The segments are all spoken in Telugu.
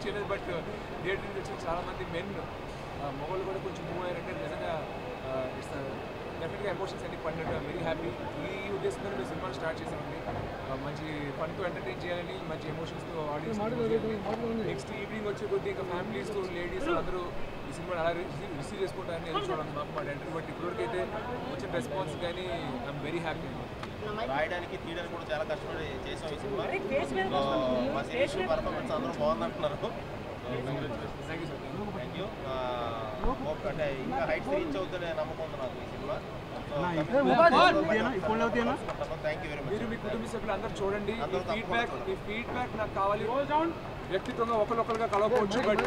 ఎక్స్పెక్ట్ చేయలేదు బట్ థియేటర్ నుంచి వచ్చిన చాలా మంది మెన్ మొగలు కూడా కొంచెం మూవ్ అయ్యారంటే నిజంగా ఇట్స్ డెఫినెట్గా ఎమోషన్స్ అన్ని పడినట్టు వెరీ హ్యాపీ ఈ ఉద్దేశంతో మేము సినిమా స్టార్ట్ చేసామండి ఆ, మంచి ఫన్తో ఎంటర్టైన్ చేయాలని మంచి ఎమోషన్స్తో ఆడియన్స్ నెక్స్ట్ ఈవినింగ్ వచ్చే కొద్ది ఇంకా ఫ్యామిలీస్ లేడీస్ అందరూ ఈ సినిమా అలా రిసీవ్ రిసీవ్ చేసుకుంటారని ఎదురు చూడాలి మాకు మా డైరెక్టర్ బట్ ఇప్పటివరకు అయితే వచ్చిన రెస్పాన్స్ కానీ ఐఎమ్ వెరీ హ్యాపీ రాయడానికి తీయడానికి కూడా చాలా కష్టపడి చేసాం ఈ సినిమా సో మా సిరీస్ పర్ఫార్మెన్స్ అందరూ బాగుందంటున్నారు thank you sir thank you hope అంటే ఇంకా హైట్స్ రీచ్ అవుతుందనే నమ్మకం ఉంది నాకు ఈ సినిమా థ్యాంక్ యూ వెరీ మీరు మచ్ మీ కుటుంబ సభ్యులు అందరూ చూడండి మీ అందరూ ఫీడ్బ్యాక్ మీ ఫీడ్బ్యాక్ నాకు కావాలి వ్యక్తిత్వంగా ఒకరికొకరుగా కలవకపోవచ్చు బట్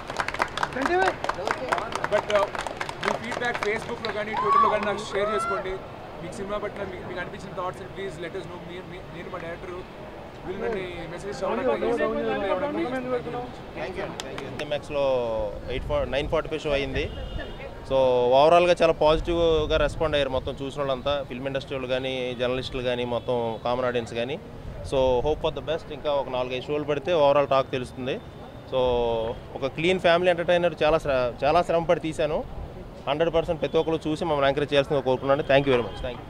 బట్ మీ ఫీడ్బ్యాక్ ఫేస్బుక్లో కానీ ట్విట్టర్లో కానీ నాకు షేర్ చేసుకోండి మీకు సినిమా పట్ల మీకు మీకు అనిపించిన థాట్స్ ప్లీజ్ లెటర్స్ నో మీ మీ- నేను మా డైరెక్టర్ వీళ్ళు నన్ను message thank you thank you ఎంఎక్స్లో eight four nine forty five show అయింది సో ఓవరాల్గా చాలా పాజిటివ్గా రెస్పాండ్ అయ్యారు మొత్తం చూసిన వాళ్ళంతా ఫిల్మ్ ఇండస్ట్రీ వాళ్ళు కానీ జర్నలిస్టులు కానీ మొత్తం కామన్ ఆడియన్స్ కానీ so hope for the best ఇంకా ఒక నాలుగైదు షోలు పెడితే ఓవరాల్ టాక్ తెలుస్తుంది సో ఒక క్లీన్ ఫ్యామిలీ ఎంటర్టైనర్ చాలా శ్ర చాలా శ్రమపడి తీశాను హండ్రెడ్ పర్సెంట్ ప్రతి ఒక్కరు చూసి మమ్మల్ని ఎంకరేజ్ చేయాల్సిందిగా కోరుకున్నాను thank you very much thank you